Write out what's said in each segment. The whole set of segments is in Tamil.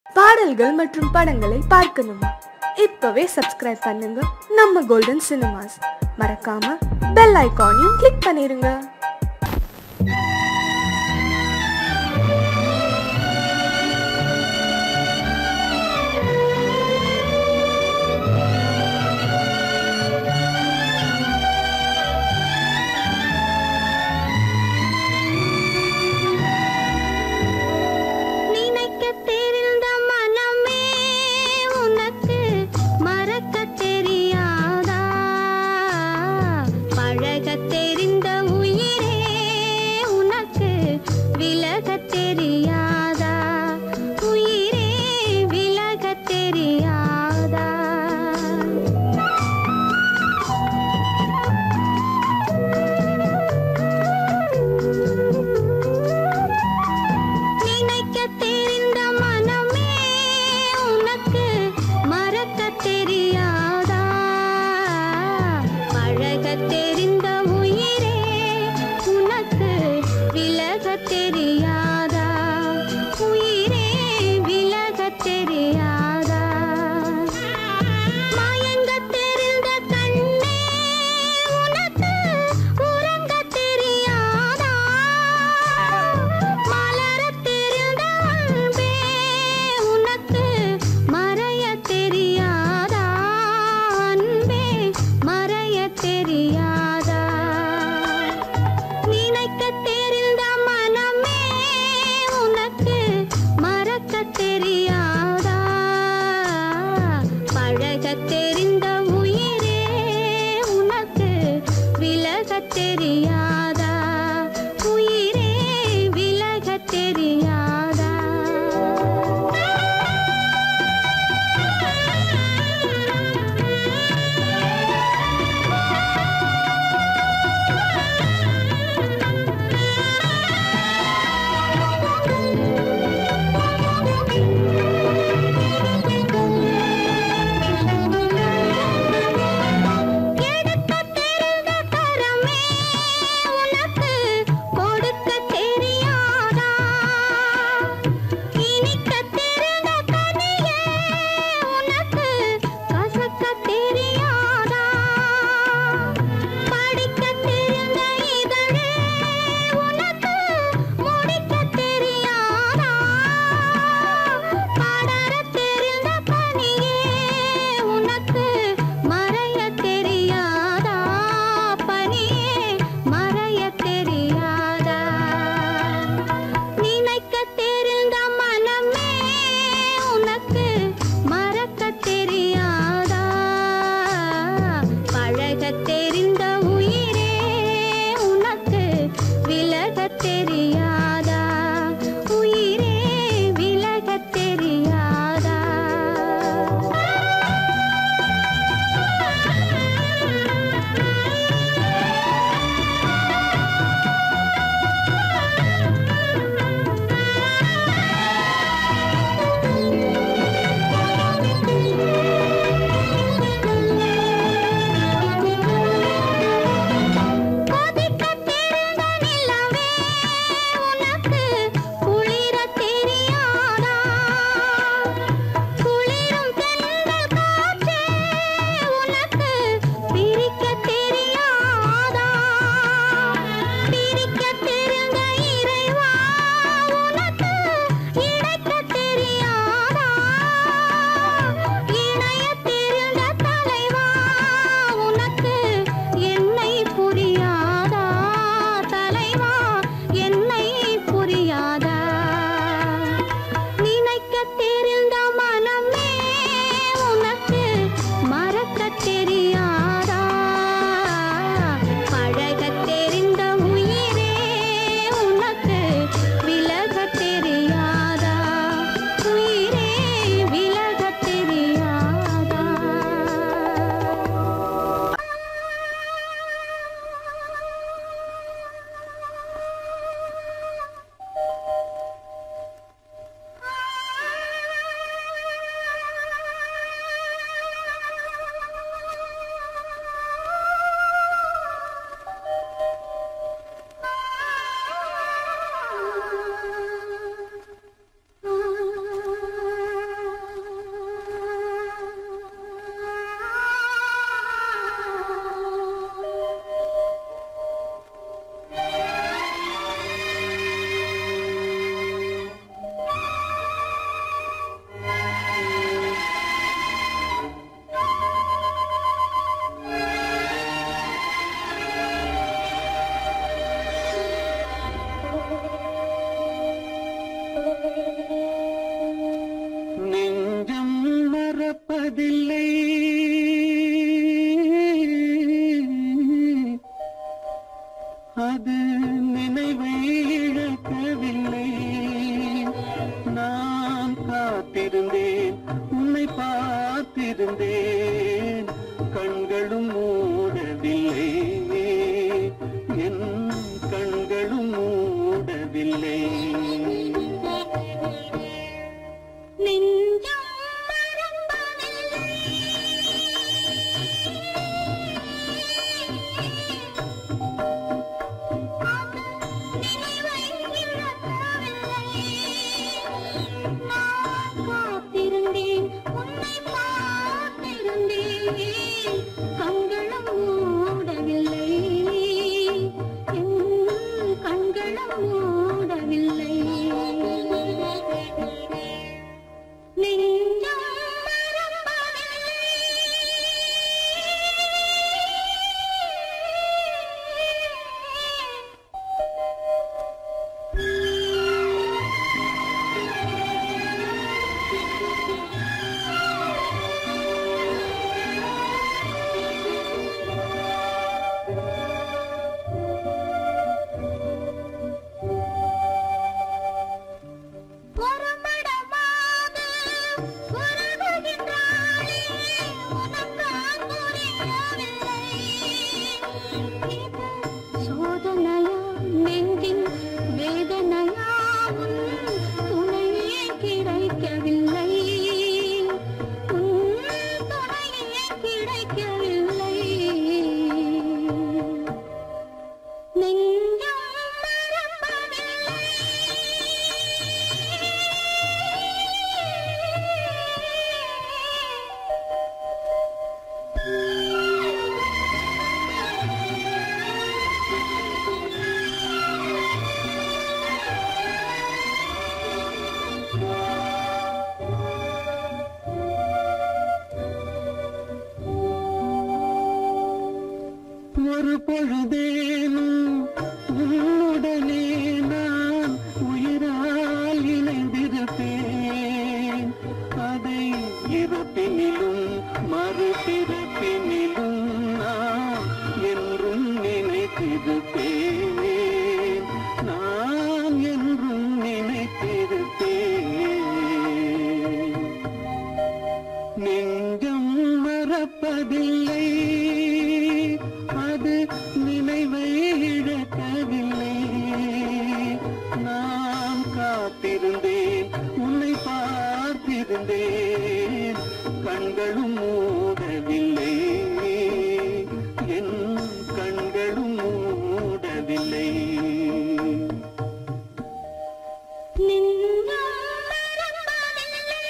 பாடல்கள் மற்றும் படங்களை பார்க்கணுமா இப்பவே சப்ஸ்கிரைப் பண்ணுங்க நம்ம கோல்டன் சினிமாஸ் மறக்காம பெல் ஐகானையும் கிளிக் பண்ணிருங்க நினைக்க தெரிந்த மனமே உனக்கு மறக்க தெரியாதா பழக தெரிந்த உயிரே நெஞ்சம் மறப்பதில்லை அது நினைவை இழக்கவில்லை நான் காத்திருந்தேன் உன்னை பார்த்திருந்தேன் கண்களும் மூடவில்லை என் கண்களும் மூடவில்லை நெஞ்சம் மறப்பதில்லை அது நினைவை இழக்கவில்லை நான் காத்திருந்தேன் உன்னை பார்த்திருந்தேன் கண்களும் மூடவில்லை என் கண்களும் மூடவில்லை நெஞ்சம் மறப்பதில்லை ஒருமடமாக உருகுகின்றாளே, உனக்கால் புரியவில்லை. இது சோதனையா நெஞ்சின் வேதனையா உன் துணையே கிடைக்கவில்லை உன் துணையே கிடைக்கவில்லை நெஞ்சம் மறப்பதில்லை ஒரு பொழுதேனும் உன்னுடனே நான் உயிரால் இணைந்திருப்பேன் அதை இறப்பினிலும் மறுபிறப்பினிலும் நான் என்றும் நினைத்திருப்பேன் நான் என்றும் நினைத்திருப்பேன் நெஞ்சம் மறப்பதில்லை அது நினைவை இழக்கவில்லை நான் காத்திருந்தேன் உன்னை பார்த்திருந்தேன் கண்களும் மூடவில்லை என் கண்களும் மூடவில்லை நெஞ்சம் மறப்பதில்லை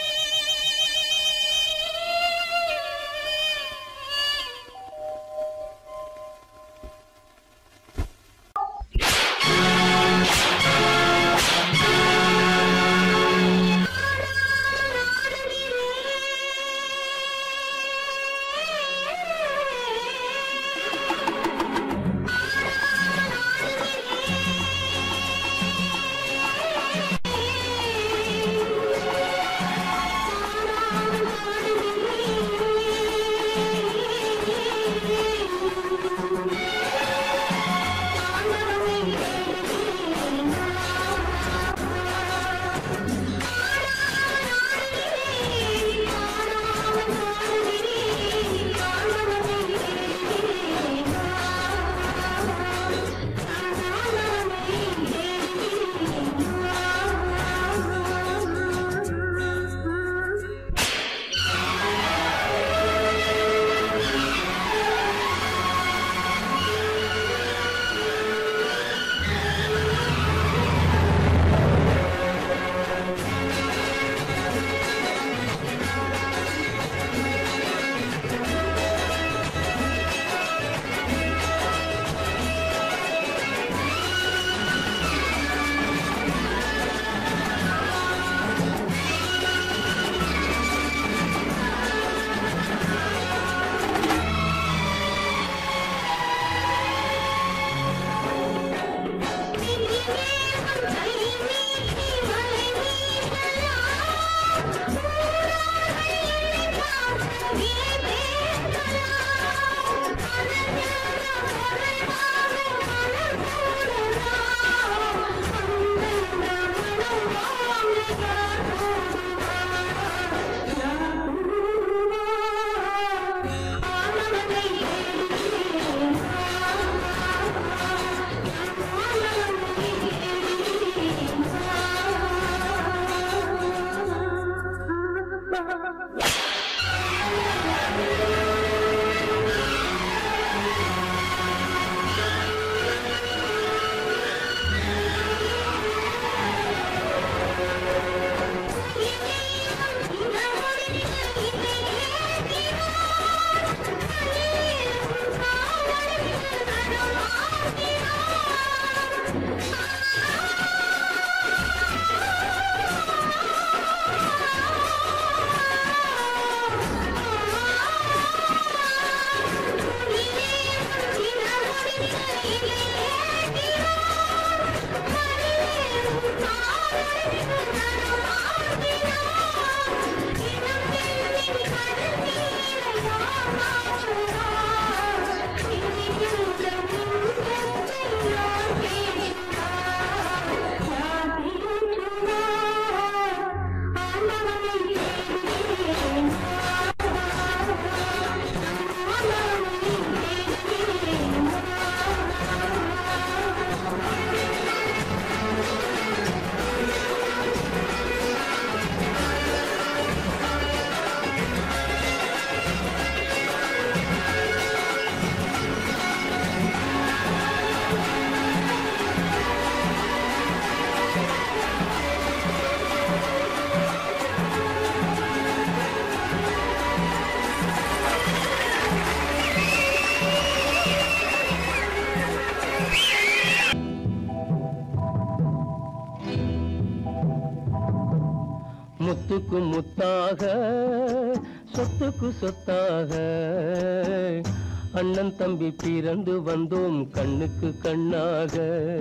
முத்துக்கு முத்தாக சொத்துக்கு சொத்தாக அண்ணன் தம்பி பிறந்து வந்தோம் கண்ணுக்கு கண்ணாக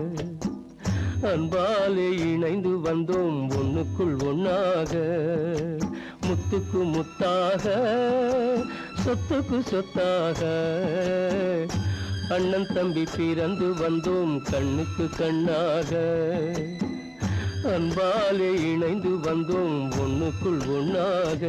அன்பாலே இணைந்து வந்தோம் ஒண்ணுக்குள் ஒண்ணாக முத்துக்கு முத்தாக சொத்துக்கு சொத்தாக அண்ணன் தம்பி பிறந்து வந்தோம் கண்ணுக்கு கண்ணாக அன்பாலே இணைந்து வந்தோம் ஒண்ணுக்குள் ஒண்ணாக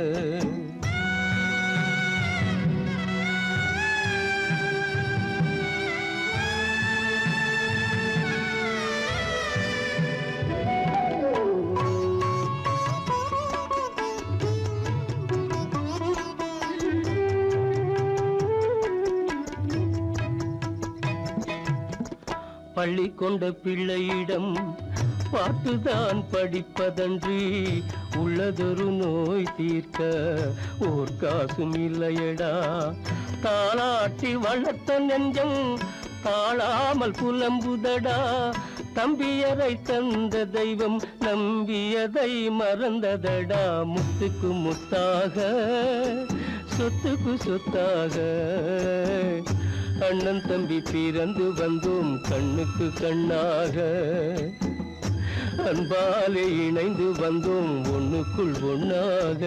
பள்ளி கொண்ட பிள்ளையிடம் பாட்டுதான் படிப்பதன்றி உள்ளதொரு நோய் தீர்க்க ஓர் காசும் இல்லையடா தாளாட்டி வளர்த்த நெஞ்சம் தாழாமல் புலம்புதடா தம்பியரை தந்த தெய்வம் நம்பியதை மறந்ததடா முத்துக்கு முத்தாக சொத்துக்கு சொத்தாக அண்ணன் தம்பி பிறந்து வந்தோம் கண்ணுக்கு கண்ணாக அன்பாலே இணைந்து வந்தோம் ஒண்ணுக்குள் ஒண்ணாக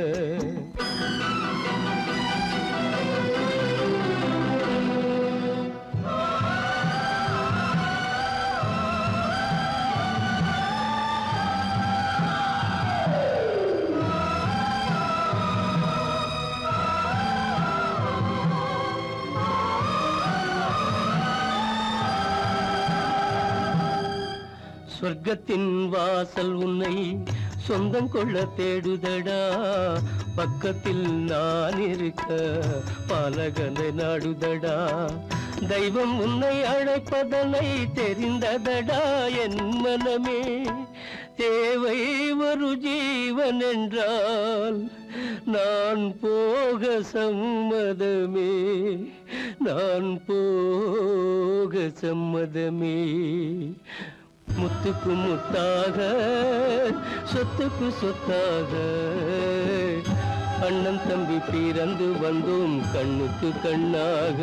சொர்க்கத்தின் வாசல் உன்னை சொந்தம் கொள்ள தேடுதடா பக்கத்தில் நான் இருக்க பாலகனை நாடுதடா தெய்வம் உன்னை அழைப்பதனை தெரிந்ததடா என் மனமே தேவை ஒரு ஜீவன் என்றால் நான் போக சம்மதமே நான் போக சம்மதமே முத்துக்கு முத்தாக சொத்துக்கு சொத்தாக அண்ணன் தம்பி பிறந்து வந்தோம் கண்ணுக்கு கண்ணாக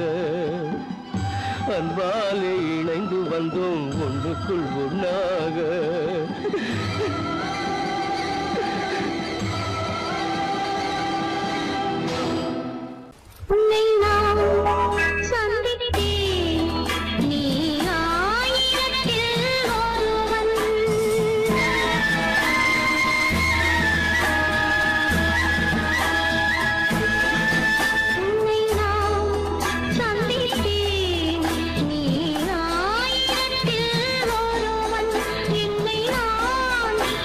அன்பாலே இணைந்து வந்தோம் ஒன்றுக்குள் ஒண்ணாக உன்னை நான் சந்தித்தேன் நீ ஆயிரத்தில் ஒருவன் உன்னை நான் சந்தித்தேன் நீ ஆயிரத்தில் ஒருவன் என்னை நான்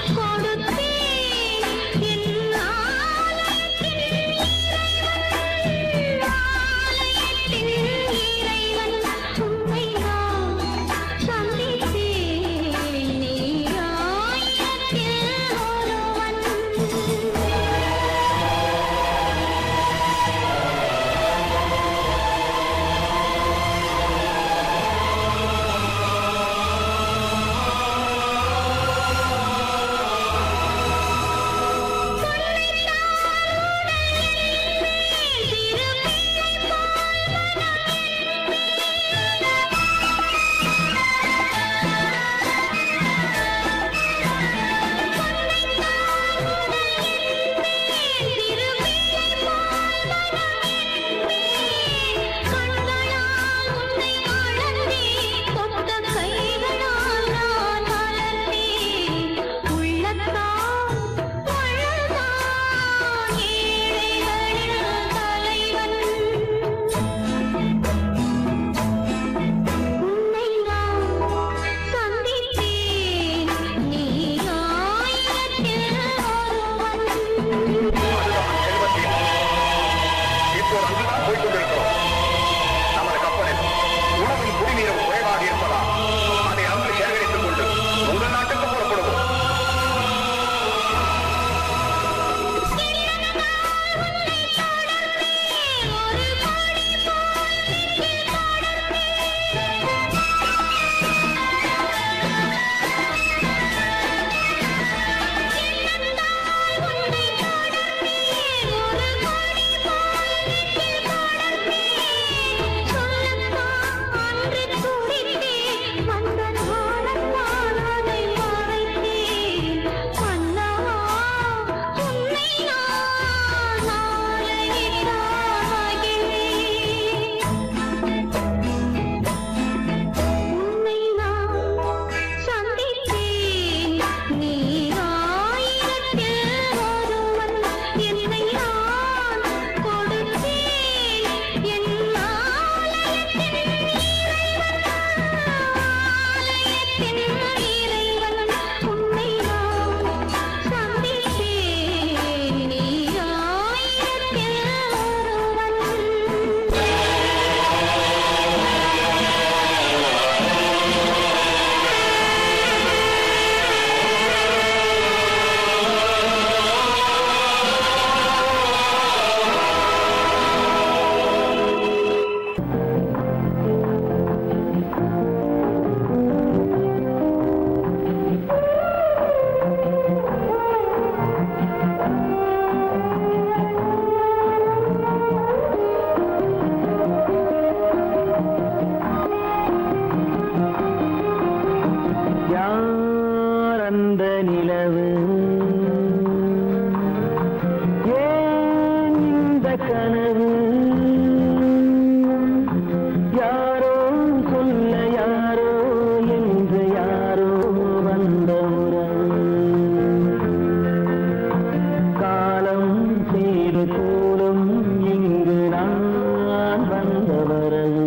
கோலம் இங்கு நான் வந்தவரவு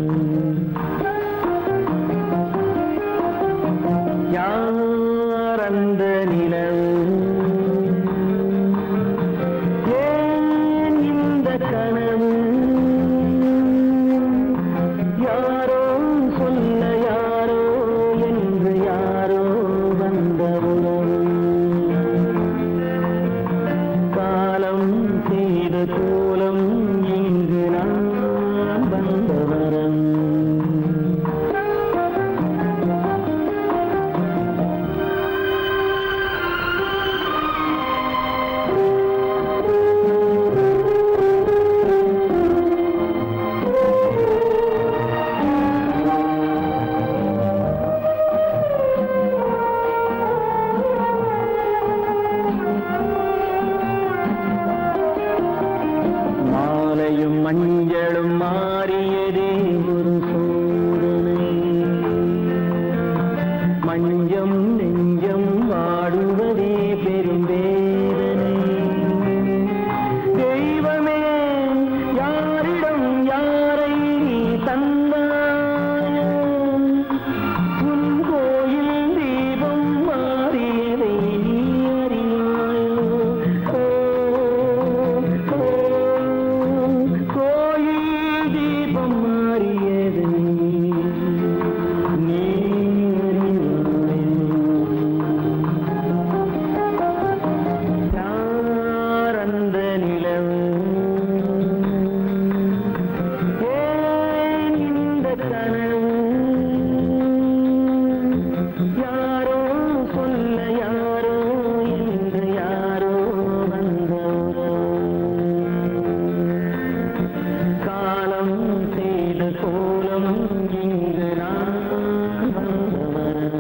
யார் அந்த நிலவு ஏன் இந்த கனவு யாரோ சொல்ல யாரோ என்று யாரோ வந்த உறவு காலம் செய்த கோலம் இங்கு நான் வந்த வரம் மாலையும் மஞ்சளும் மாறியதே ஒரு சோதனை மஞ்சம் நெஞ்சம் வாடுவதே பெரும் வேதனை தெய்வமே யாரிடம் யாரை நீ தந்தாயோ உன் கோயில் தீபம் மாறியதை நீ அறியாயோ ஓ, ஓ, கோயில் தீபம் மாறியதை நீ அறியாயோ யார் அந்த நிலவு ஏன் இந்த கனவு யாரோ சொல்ல யாரோ என்று யாரோ வந்த காலம் செய்த கோலம் இங்கு நான் வந்தவன்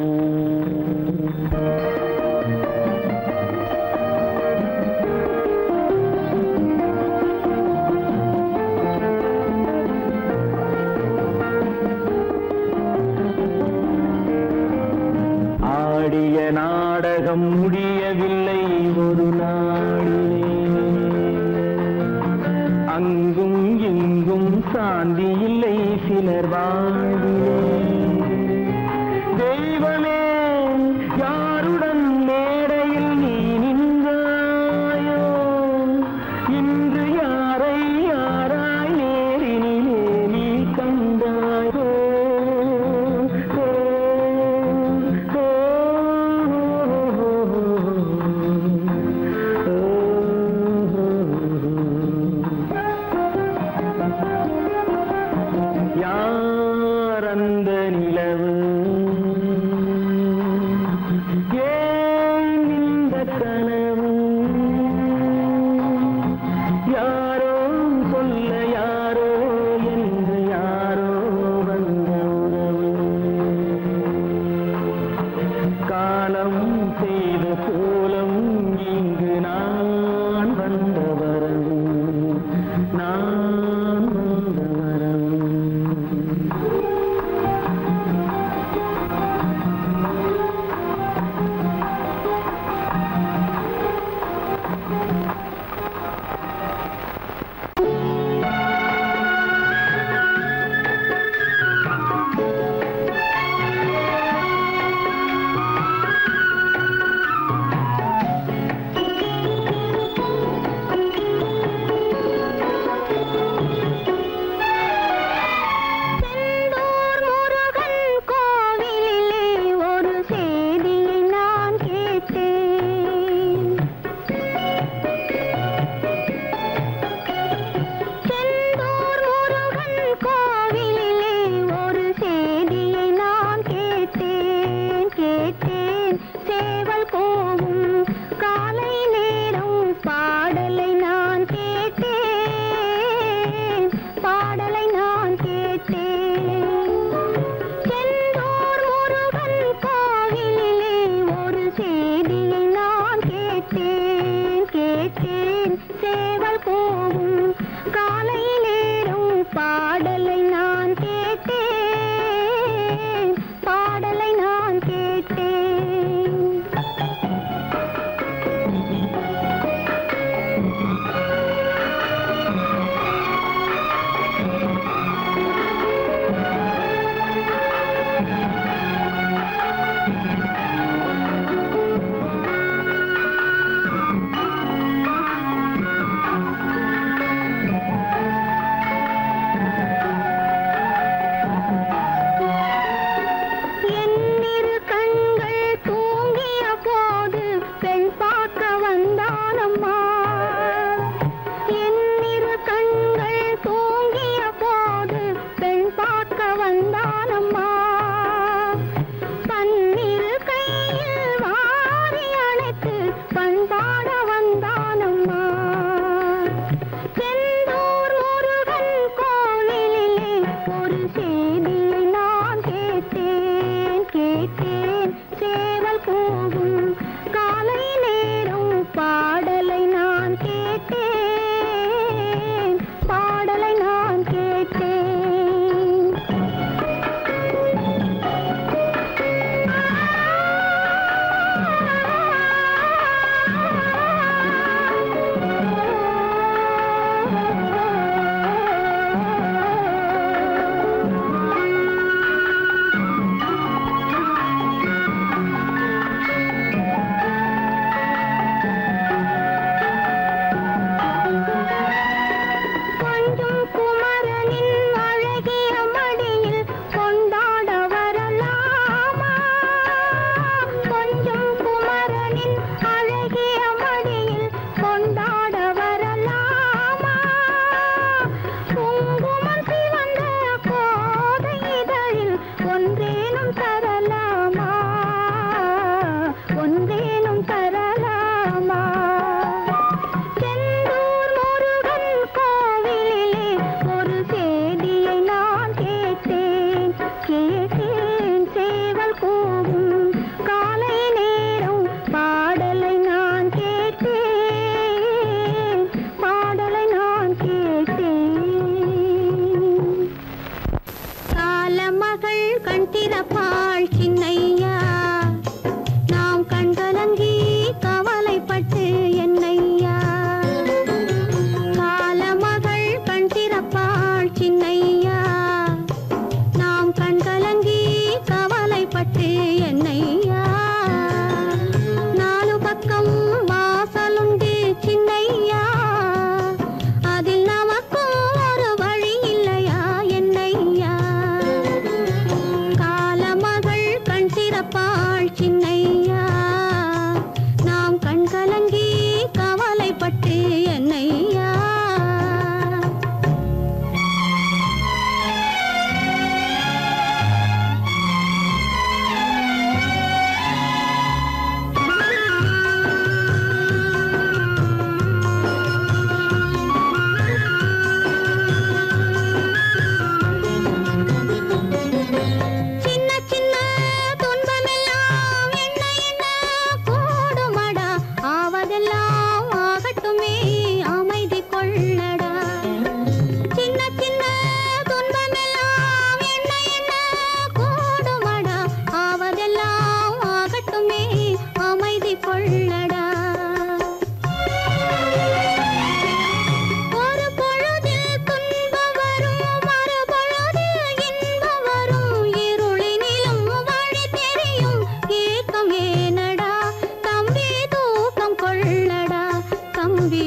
ஆடிய நாடகம் முடியவில்லை ஒரு நாளிலே அங்கும் இங்கும் சாந்தி இல்லை சிலர் வாழ்விலே தெய்வமே யாருடன் மேடையில் நீ நின்றாயோ இன்று யாரை யாராய் நேரினிலே நீ கண்டாயோ ஓ, ஓ, யார் அந்த நிலவு ஏன் இந்த கனவு யாரோ சொல்ல யாரோ என்று யாரோ வந்த உறவு காலம் செய்த கோலம் இங்கு நான் வந்த வரவு நான் வந்த வரவு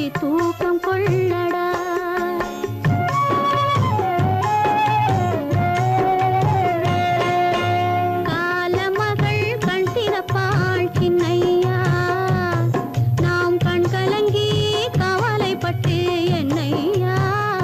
தூக்கம் கொள்ளடா காலமகள் கண் திறப்பாள் சின்னையா நாம் கண் கலங்கி கவலைப்பட்டு என்னையா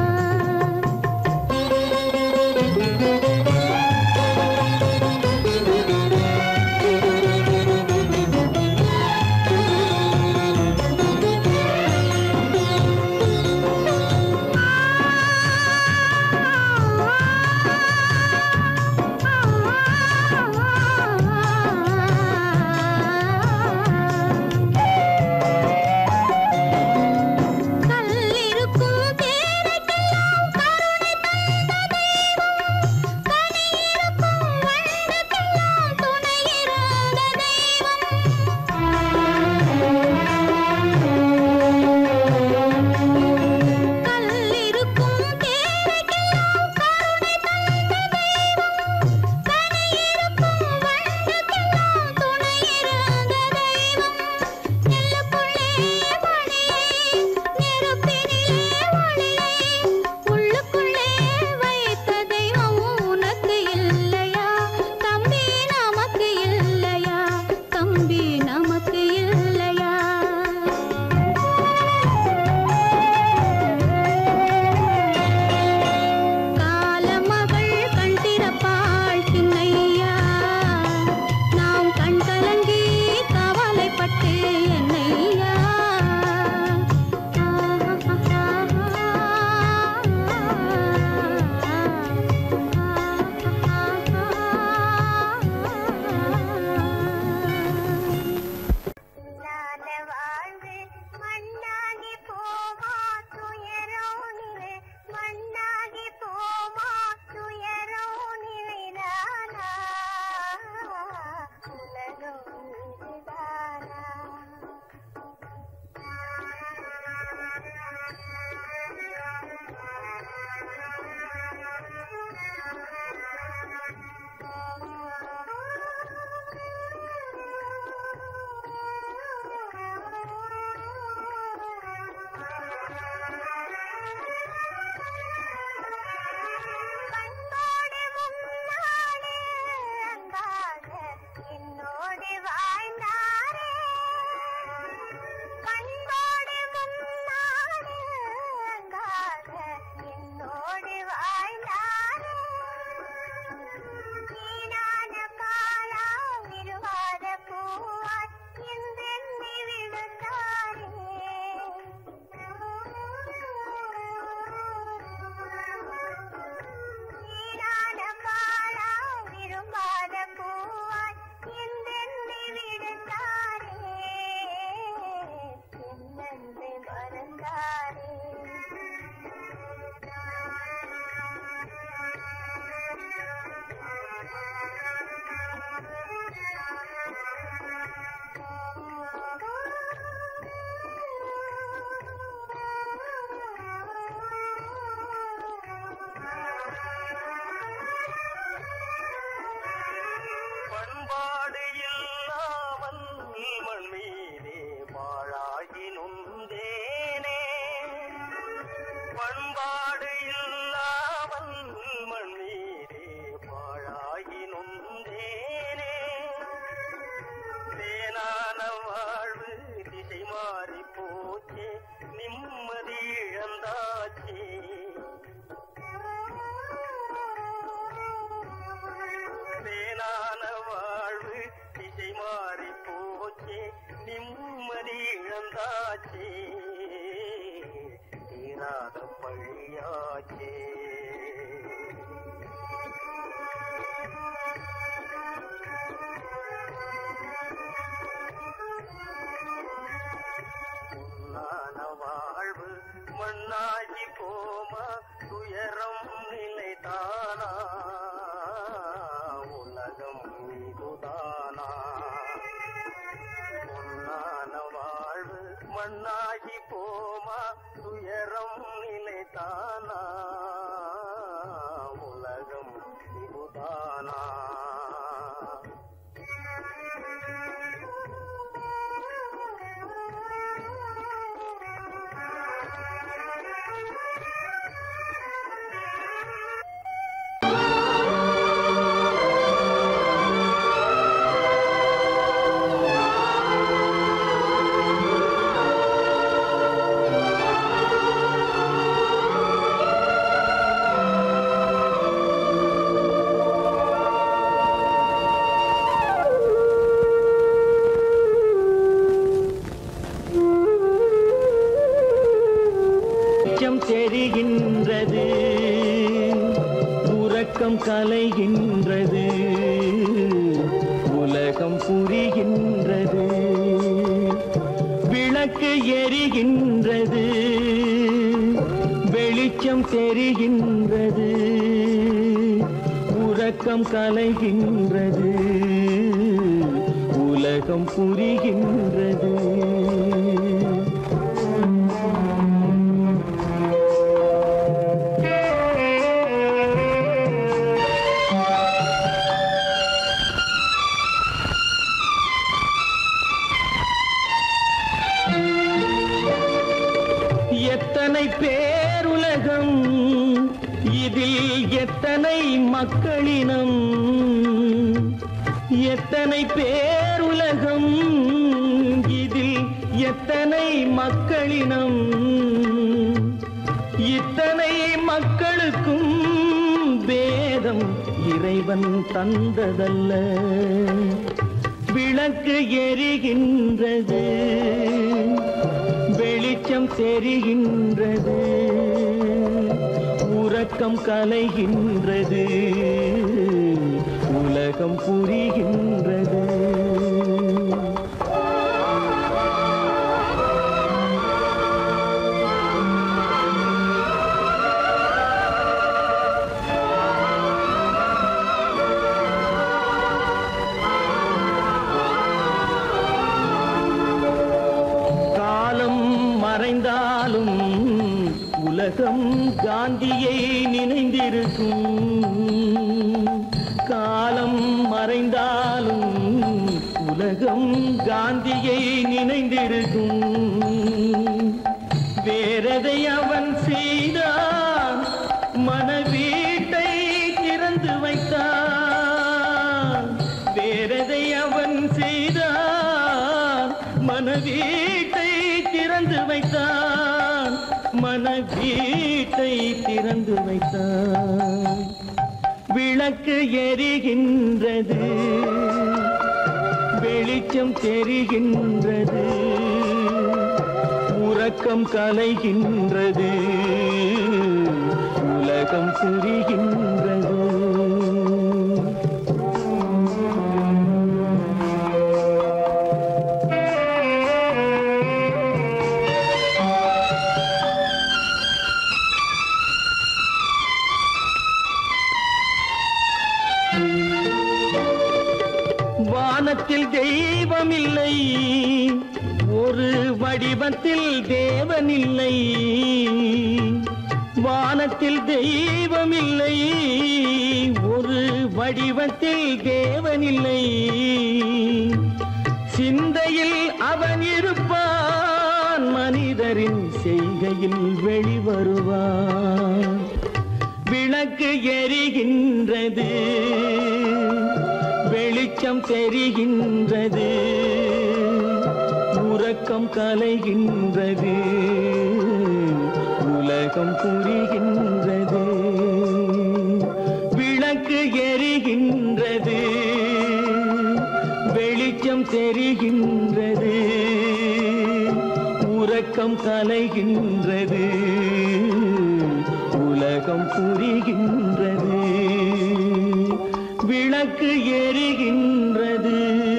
கல்லிருக்கும் தேரைக்கெல்லாம் கருணை தந்த தெய்வம் கனியிருக்கும் வண்டுக்கெல்லாம் துணையிருந்த தெய்வம் கல்லிருக்கும் தேரைக்கெல்லாம் கருணை தந்த தெய்வம் கனியிருக்கும் வண்டுக்கெல்லாம் துணையிருந்த தெய்வம் நெல்லுக்குள்ளே மணியே நெருப்பினிலே ஒளியே உள்ளுக்குள்ளே வைத்த தெய்வம் உனக்கு இல்லையா தம்பி நமக்கு இல்லையா தம்பி நமக்கு இல்லையா காலமகள் கண் திறப்பாள் சின்னையா நாம் கண் கலங்கி கவலைப்பட்டு என்னையா நான வாழ்வு மண்ணாகி போமா துயரோ நிலை மண்ணாகி போமா துயரோ நிலைதானா உலகம் இதுதானா பண்போடு முன்னாடி அன்பாக என்னோடு வாழ்ந்தாரே பண்போடு முன்னாடி அன்பாக என்னோடு வாழ்ந்தாரே வீணான காலா விருவாத பூவாய் என்றெண்ணி விழுந்தாரே நீரான காலா விரும்பாத பூவாய் என்றெண்ணி விடுத்தாரே என்னென்று மறந்தாரே பண்பாடு இல்லாமல் மண் மீதே வாழாகி நொந்தேனே பண்பாடு இல்லாமல் மண் மீதே வாழாகி நொந்தேனே தேனான வாழ்வு திசை மாறி போச்சே நிம்மதி இழந்தாச்சே தேனான வாழ்வு திசை மாறி போச்சே நிம்மதி இழந்தாச்சே தீராத பழியாச்சே பொன்னான வாழ்வு மண்ணாகி போமா துயரம் நிலைதானா உலகம் இதுதானா பொன்னான வாழ்வு மண்ணாகி போமா துயரம் நிலைதானா உலகம் இதுதானா Thank you. தெரிகின்றது உறக்கம் கலைகின்றது உலகம் புரிகின்றது விளக்கு எரிகின்றது வெளிச்சம் தெரிகின்றது உறக்கம் கலைகின்றது உலகம் புரிகின்றது எத்தனை பேருலகம் இதில் எத்தனை மக்களினம் எத்தனை பேருலகம் இதில் எத்தனை மக்களினம் இத்தனை மக்களுக்கும் வேதம் இறைவன் தந்ததல்ல விளக்கு எரிகின்றது வெளிச்சம் தெரிகின்றது உறக்கம் கலைகின்றது உலகம் புரிகின்றது காலம் மறைந்தாலும் உலகம் காந்தியை நினைந்திருக்கும் காலம் மறைந்தாலும் உலகம் காந்தியை நினைந்திருக்கும் வேறதை அவன் செய்தான் மனவீட்டை திறந்து வைத்தான் வேறதை அவன் செய்தான் மனவீட்டை திறந்து வைத்தான் மனவீட்டை திறந்து வைத்தான் விளக்கு எரிகின்றது வெளிச்சம் தெரிகின்றது உறக்கம் கலைகின்றது உலகம் புரிகின்றது வானத்தில் தெய்வம் இல்லை ஒரு வடிவத்தில் தேவன் இல்லை வானத்தில் தெய்வம் இல்லை ஒரு வடிவத்தில் தேவன் இல்லை சிந்தையில் அவன் இருப்பான் மனிதரின் செய்கையில் வெளிவருவான் விளக்கு எரிகின்றது வெளிச்சம் தெரிகின்றது உறக்கம் கலைகின்றது உலகம் புரிகின்றது விளக்கு எரிகின்றது வெளிச்சம் தெரிகின்றது உறக்கம் கலைகின்றது உலகம் புரிகின்றது விளக்கு எரிகின்றது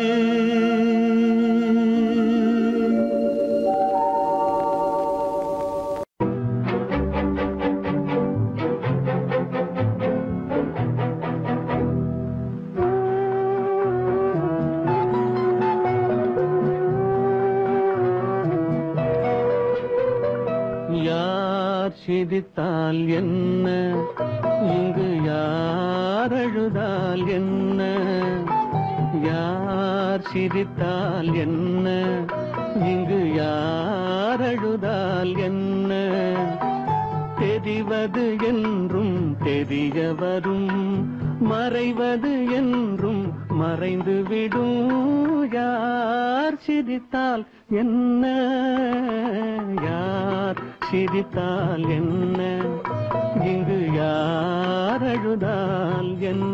யார் சிரித்தால் என்ன இங்கு யார் அழுதால் என்ன யார் சிரித்தால் என்ன இங்கு யார் அழுதால் என்ன தெரிவது என்றும் தெரிய வரும் மறைவது என்றும் மறைந்து விடும் யார் சிரித்தால் என்ன யார் சிரித்தால் என்ன இங்கு யார் அழுதால் என்ன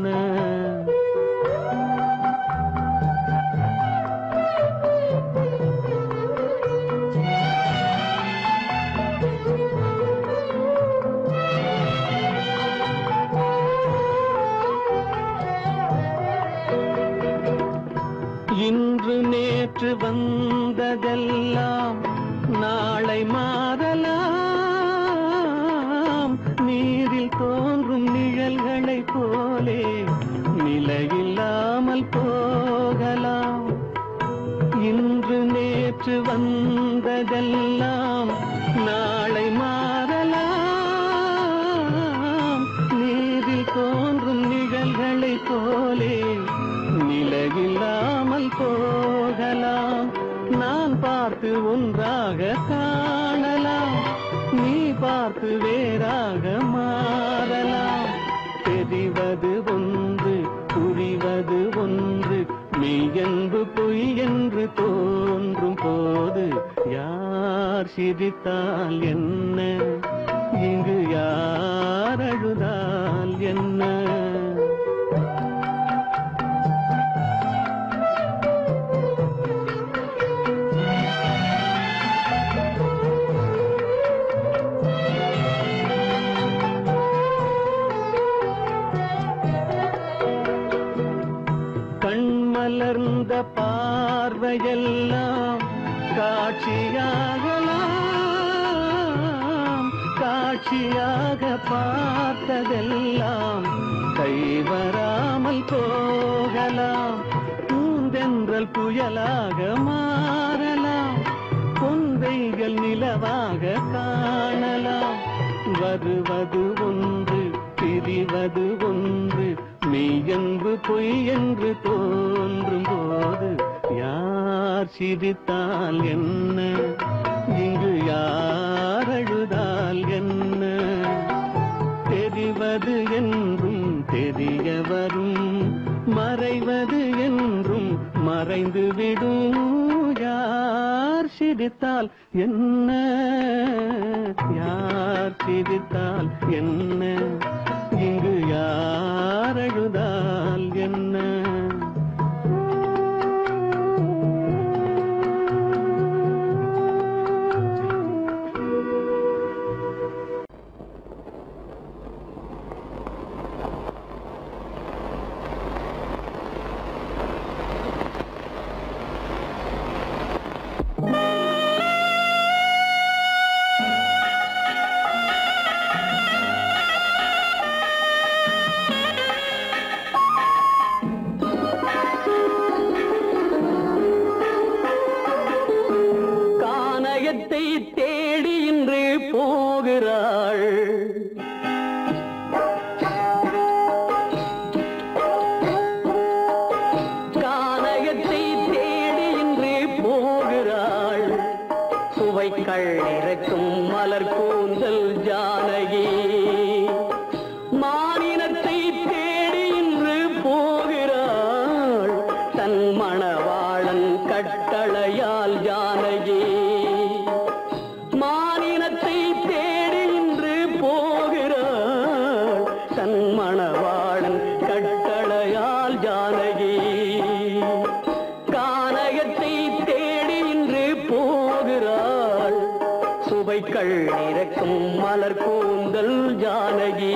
வந்ததெல்லாம் நாளை மாறலாம் நீரில் தோன்றும் நிழல்களைப் போலே நிலையில்லாமல் போகலாம் நான் பார்த்து ஒன்றாக காணலாம் நீ பார்த்து வேறாக மாறலாம் தெரிவது ஒன்று புரிவது ஒன்று மெய்யன்பு பொய் என்று தோன்றும் போது யார் சிரித்தால் என்ன இங்கு யார் அழுதால் என்ன கண்மலர்ந்த பார்வையெல்லாம் காட்சியாகலாம் காட்சியாக பார்த்ததெல்லாம் கைவராமல் போகலாம் பூந்தென்றல் புயலாக மாறலாம் கொந்தைகள் நிலவாக காணலாம் வருவது ஒன்று பிரிவது ஒன்று மெய்யென்று பொய் என்று தோன்றும் போது யார் சிரித்தால் என்ன இங்கு யார் அழுதால் என்ன தெரிவது என்றும் தெரிய வரும் மறைவது என்றும் மறைந்து விடும் யார் சிரித்தால் என்ன யார் சிரித்தால் என்ன இங்கு யார் அழுதால் என்ன கானகத்தை தேடி இன்று போகிறாள் கானகத்தை தேடி இன்று போகிறாள் சுவைக்கள் இறக்கும் மலர் கூந்தல் ஜானகி மானினத்தை தேடி இன்று போகிறாள் தன் மணவாளன் கட்டளையால் ஜானகி மானினத்தை தேடி இன்று போகிறாள் தன் மணவாளன் கட்டளையால் ஜானகி கானகத்தை தேடி இன்று போகிறாள் சுவைக்கள் இறக்கும் மலர் கூந்தல் ஜானகி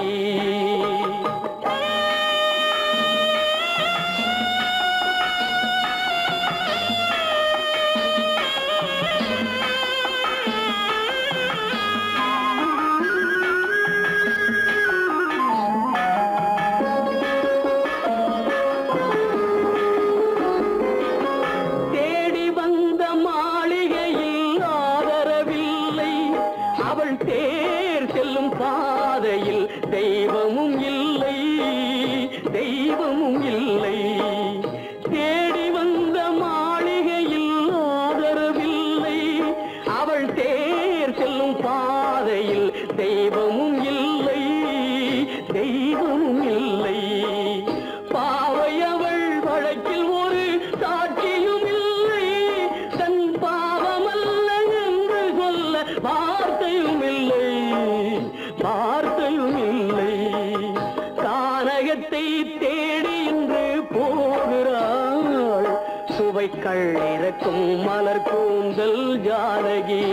தேடி வந்த மாளிகையில் ஆதரவில்லை அவள் தேர் செல்லும் பாதையில் தெய்வமும் இல்லை தெய்வமும் இல்லை தேடி வந்த மாளிகையில் ஆதரவில்லை அவள் தேர் செல்லும் பாதையில் தெய்வமும் இல்லை தெய்வமும் இல்லை பாவை அவள் வழக்கில் ஒரு சாட்சியும் இல்லை தன் பாவமல்ல என்று சொல்ல வார்த்தையும் இல்லை வார்த்தையும் இல்லை கானகத்தை தேடி இன்று போகிறாள் சுவைக்கள் இறக்கும் மலர் கூந்தல் ஜானகி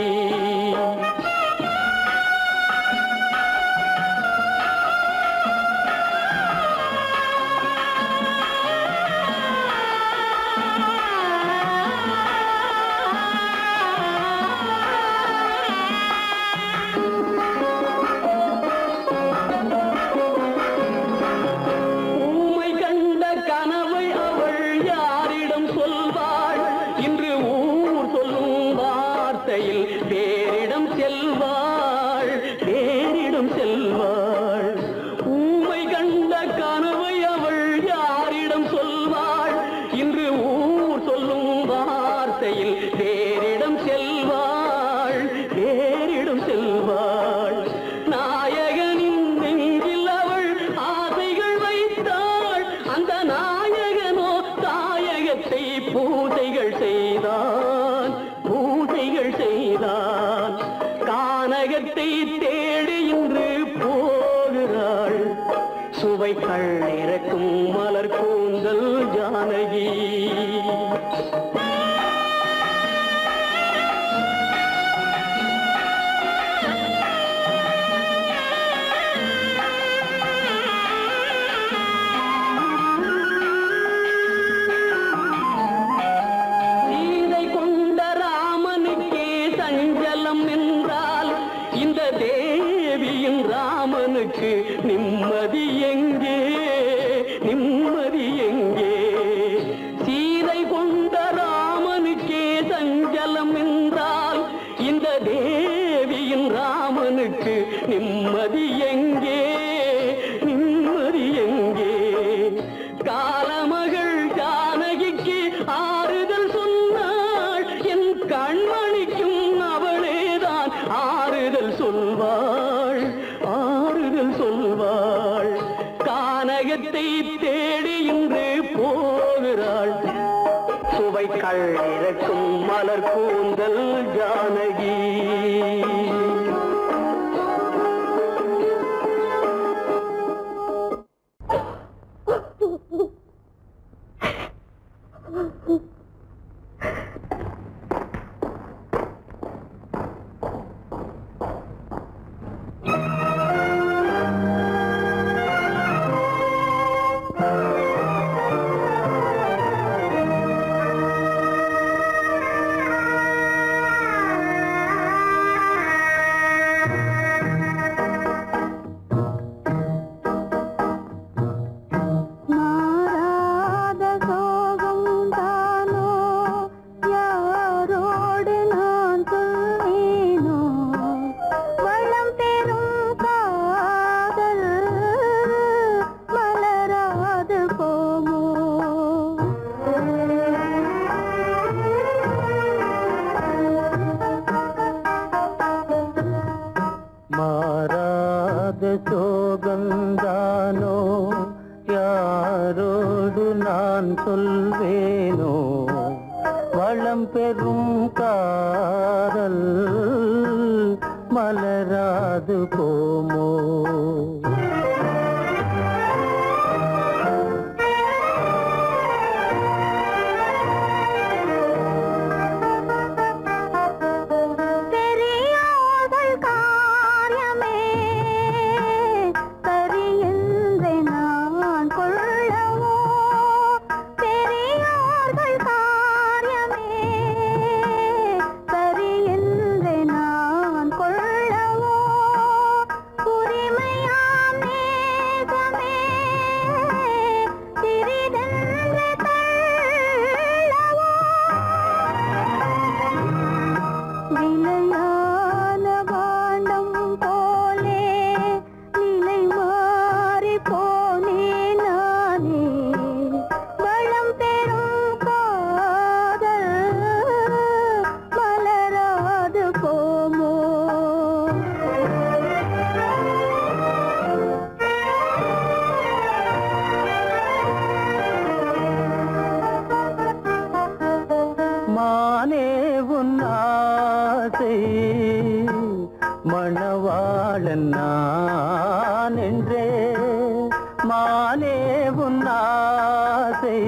ஊமை கண்ட கனவை அவள் யாரிடம் சொல்வாள் இன்று ஊர் சொல்லும் தேடி இன்று போகிறாள் சுவைகள் இறக்கும் மலர் கூந்தல் ஜானகி சீதை கொண்ட ராமனுக்கே சஞ்சலம் என்றால் இந்த தேவியின் ராமனுக்கு நிம்மதி எங்கே நிம்மதி எங்கே சீதை கொண்ட ராமனுக்கே சஞ்சலம் என்றால் இந்த தேவியின் ராமனுக்கு நிம்மதி எங்கே நிம்மதி எங்கே காலமகள் ஜானகிக்கு ஆறுதல் சொன்னாள் என் கண்மணிக்கும் அவளேதான் ஆறுதல் சொல்வாள் ஆறுதல் சொல்வாள் கானகத்தை தேடி இன்று போகிறாள் சுவைக்கள் இறக்கும் மலர் கூந்தல் ஜானகி மாறாத சோகம் தானோ யாரோடு நான் சொல்வேனோ வளம் பெறும் காதல் மலராது போமோ மாறாத சோகந்தானோ யாரோடு நான் சொல்வேனோ வளம் பெறும் காதல் மலராது போமோ பெரியோர்கள் காரியமே சரியென்று நான் கொள்ளவோ பெரியோர்கள் காரியமே சரியென்று நான் கொள்ளவோ உரிமையாம் நேசமே சிறிதென்று தள்ளவோ விலையான பாண்டம் போலே நிலை மாறி போனே நானே வளம் பெறும் காதல் மலராது போமோ மானே உன் ஆசை மணவாளன் நான் என்றே மானே உன் ஆசை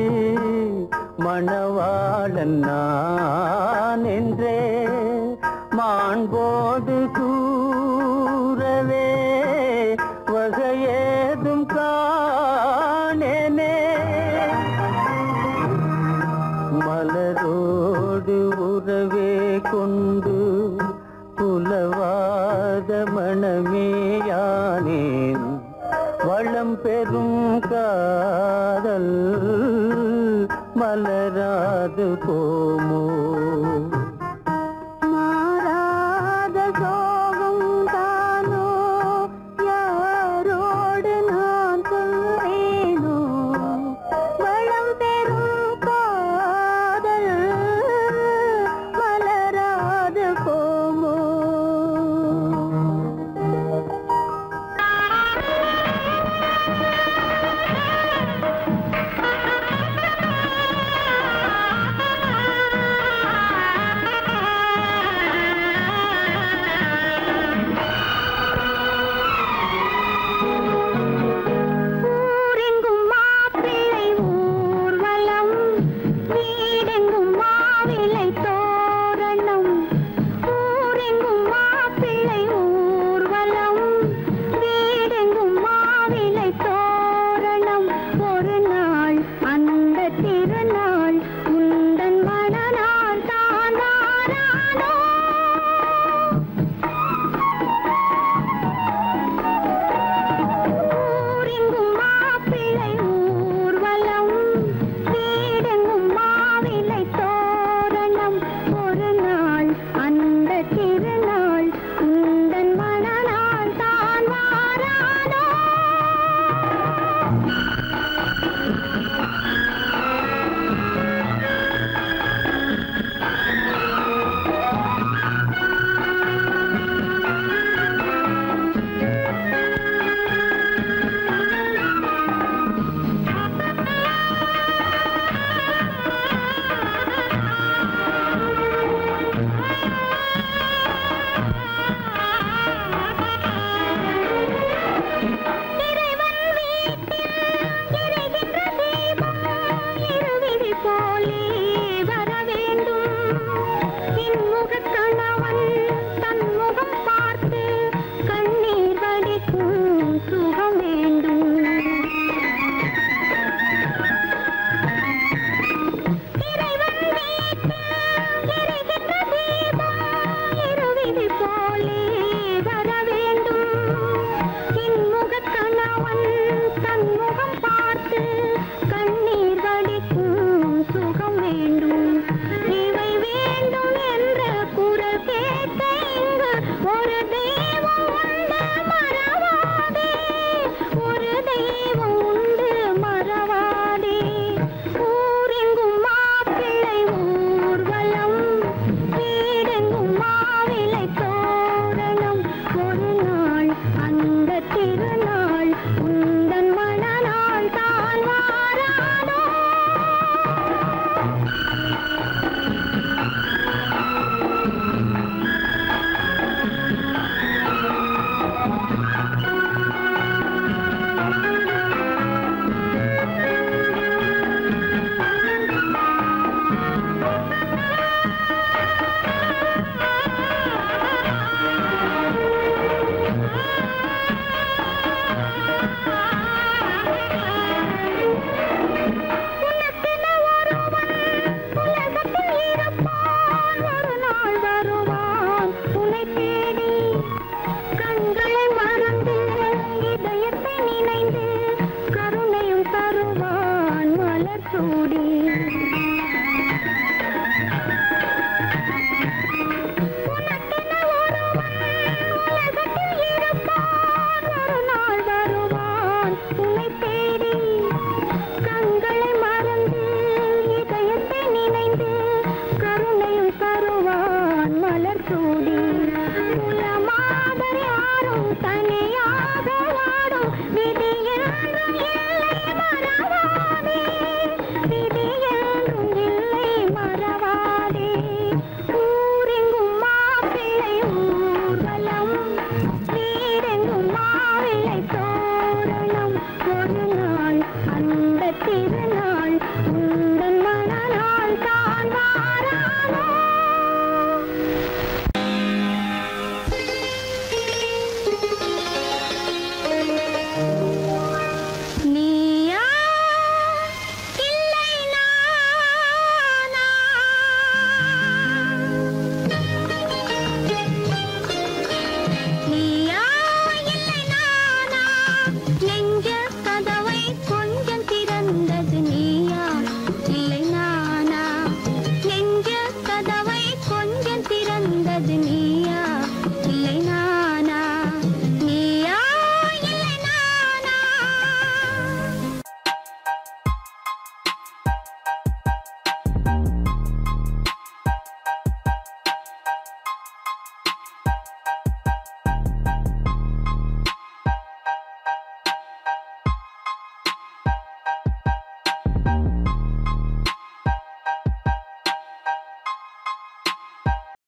மணவாளன் நான் என்றே மாண்போடு கூறவே வகையேதும் காணேனே மலரோடு உறவே கொண்டு புலவாத மணமேயானேன் வளம் பெறும் காதல் மலராது போமோ